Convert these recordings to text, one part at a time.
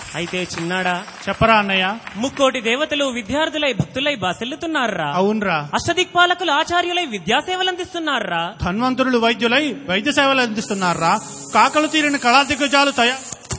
అయితే చిన్నాడా చెప్పరా అన్నయ్య ముక్కోటి దేవతలు విద్యార్థులై భక్తులై బాసెల్లుతున్నారా అవునరా అష్టదిక్పాలకులు ఆచార్యులై విద్యాసేవలు అందిస్తున్నారా ధన్వంతులు వైద్యులై వైద్య సేవలు అందిస్తున్నారా కాకలు తీరిన కళా దిగ్గజాలు తయా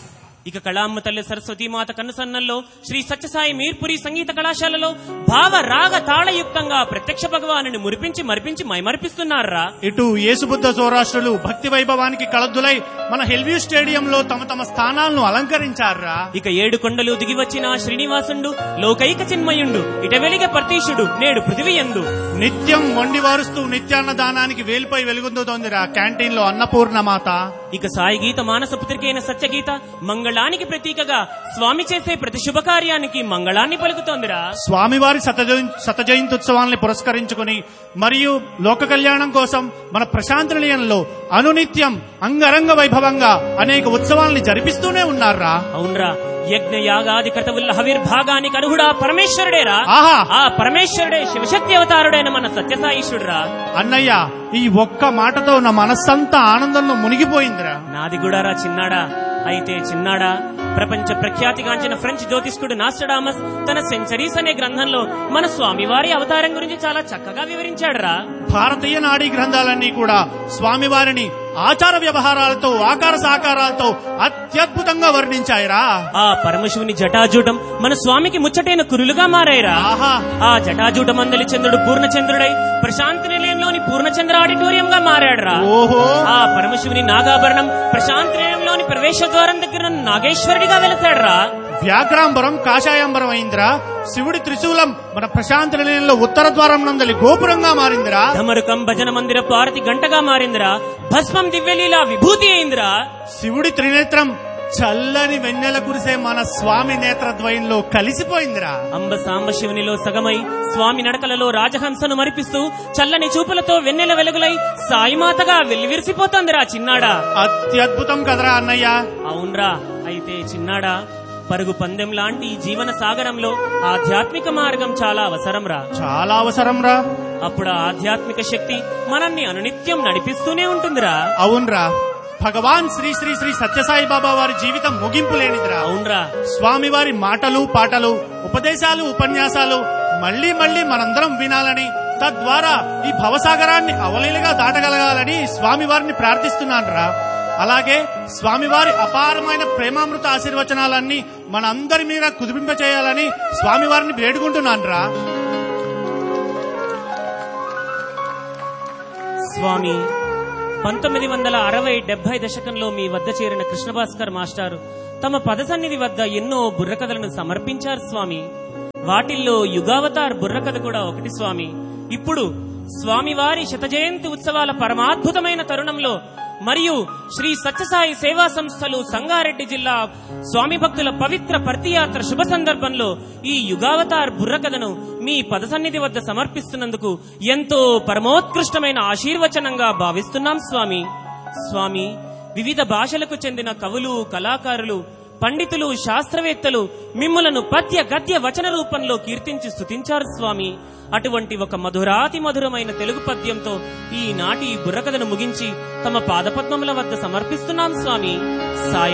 ఇక కళామ్మ తల్లి సరస్వతీమాత కన్నుసన్నల్లో శ్రీ సత్యసాయి మీర్పురి సంగీత కళాశాలలో భావ రాగ తాళయుక్తంగా ప్రత్యక్ష భగవాను మురిపించి మరిపించి మైమరిపిస్తున్నారా ఇటు యేసుబుద్ధ సౌరాష్ట్రులు భక్తి వైభవానికి కళద్దులై మన హెల్వ్యూ స్టేడియంలో తమ తమ స్థానాలను అలంకరించారా ఇక ఏడు కొండలు దిగి వచ్చిన శ్రీనివాసుండు లోకైక చిన్మయుండు ఇట వెలిగ పర్తీషుడు నేడు పృథివీ ఎందు నిత్యం వండి వారుస్తూ నిత్యాన్న దానానికి వేలుపై వెలుగొందుతోందిరా క్యాంటీన్ లో అన్నపూర్ణమాత ఇక సాయి గీత మానస పుత్రికైన సత్యగీత మంగళానికి ప్రతీకగా స్వామి చేసే ప్రతి శుభకార్యానికి మంగళాన్ని పలుకుతోందిరా స్వామివారి శతజయం శత జయంత్యుత్సవాల్ని పురస్కరించుకుని మరియు లోక కళ్యాణం కోసం మన ప్రశాంత నిలయంలో అనునిత్యం అంగరంగ వైభవంగా అనేక ఉత్సవాల్ని జరిపిస్తూనే ఉన్నారా అవునరా యజ్ఞ యాగాది కర్తవుల హవిర్భాగానికి అర్హుడా పరమేశ్వరుడేరా ఆహా ఆ పరమేశ్వరుడే శివశక్తి అవతారుడైన మన సత్యసాయిషుడురా అన్నయ్య ఈ ఒక్క మాటతో నా మనస్సంతా ఆనందంలో మునిగిపోయిందిరా నాది కూడా రా చిన్నాడా అయితే చిన్నాడా ప్రపంచ ప్రఖ్యాతిగాంచిన ఫ్రెంచ్ జ్యోతిష్కుడు నాస్టడామస్ తన సెంచరీస్ అనే గ్రంథంలో మన స్వామివారి అవతారం గురించి చాలా చక్కగా వివరించాడురా భారతీయ నాడీ గ్రంథాలన్నీ కూడా స్వామివారిని ఆచార వ్యవహారాలతో ఆకార సాకారాలతో అత్యద్భుతంగా వర్ణించాయిరా ఆ పరమశివుని జటాజూటం మన స్వామికి ముచ్చటైన కురులుగా మారాయిరా ఆహా ఆ జటాజూట మందలి చంద్రుడు పూర్ణచంద్రుడై ప్రశాంతి నిలయంలోని పూర్ణచంద్ర ఆడిటోరియం గా మారాడురా ఓహో ఆ పరమశివుని నాగాభరణం ప్రశాంతి నిలయంలోని ప్రవేశ ద్వారం దగ్గర నాగేశ్వరుడిగా వెలసాడురా వ్యాఘ్రాంబరం కాషాయాంబరం అయిందిరా శివుడి త్రిశూలం మన ప్రశాంత నిలయంలో ఉత్తర ద్వారం నందలి గోపురంగా మారిందిరా ధమరుకం భజన మందిర పారతి గంటగా మారిందిరా భస్మం దివ్యలీలా విభూతి అయిందిరా శివుడి త్రినేత్రం చల్లని వెన్నెల కురిసే మన స్వామి నేత్రద్వయంలో కలిసిపోయిందిరా అంబ సాంబ శివునిలో సగమై స్వామి నడకలలో రాజహంసను మరిపిస్తూ చల్లని చూపులతో వెన్నెల వెలుగులై సాయిమాతగా వెల్లివిరిసిపోతోందిరా చిన్నాడా అత్యద్భుతం కదరా అన్నయ్య అవునరా అయితే చిన్నాడా పరుగు పందెం లాంటి ఈ జీవన సాగరంలో ఆధ్యాత్మిక మార్గం చాలా అవసరంరా చాలా అవసరం రా అప్పుడు ఆ ఆధ్యాత్మిక శక్తి మనల్ని అనునిత్యం నడిపిస్తూనే ఉంటుందిరా అవునరా భగవాన్ శ్రీ శ్రీ శ్రీ సత్యసాయి బాబా వారి జీవితం ముగింపు లేనిదిరా అవునరా స్వామివారి మాటలు పాటలు ఉపదేశాలు ఉపన్యాసాలు మళ్ళీ మళ్ళీ మనందరం వినాలని తద్వారా ఈ భవసాగరాన్ని అవలీలగా దాటగలగాలని స్వామివారిని ప్రార్థిస్తున్నానురా అలాగే స్వామివారి అపారమైన ప్రేమామృత ఆశీర్వచనాలన్నీ మన అందరి మీద కుదిపింపచేయాలని స్వామివారిని వేడుకుంటున్నానురా స్వామి పంతొమ్మిది వందల అరవై డెబ్బై దశకంలో మీ వద్ద చేరిన కృష్ణభాస్కర్ మాస్టారు తమ పద సన్నిధి వద్ద ఎన్నో బుర్రకథలను సమర్పించారు స్వామి వాటిల్లో యుగావతార్ బుర్రకథ కూడా ఒకటి స్వామి ఇప్పుడు స్వామివారి శత జయంతి ఉత్సవాల పరమాద్భుతమైన తరుణంలో మరియు శ్రీ సత్యసాయి సేవా సంస్థలు సంగారెడ్డి జిల్లా స్వామి భక్తుల పవిత్ర పర్తియాత్ర శుభ సందర్భంలో ఈ యుగావతార్ బుర్రకథను మీ పదసన్నిధి వద్ద సమర్పిస్తున్నందుకు ఎంతో పరమోత్కృష్టమైన ఆశీర్వచనంగా భావిస్తున్నాం స్వామి స్వామి వివిధ భాషలకు చెందిన కవులు కళాకారులు పండితులు శాస్త్రవేత్తలు మిమ్ములను పద్య గద్య వచన రూపంలో కీర్తించి స్తుతించారు స్వామి అటువంటి ఒక మధురాతి మధురమైన తెలుగు పద్యంతో ఈనాటి ఈ బుర్రకథను ముగించి తమ పాదపద్మముల వద్ద సమర్పిస్తున్నాం స్వామి సాయి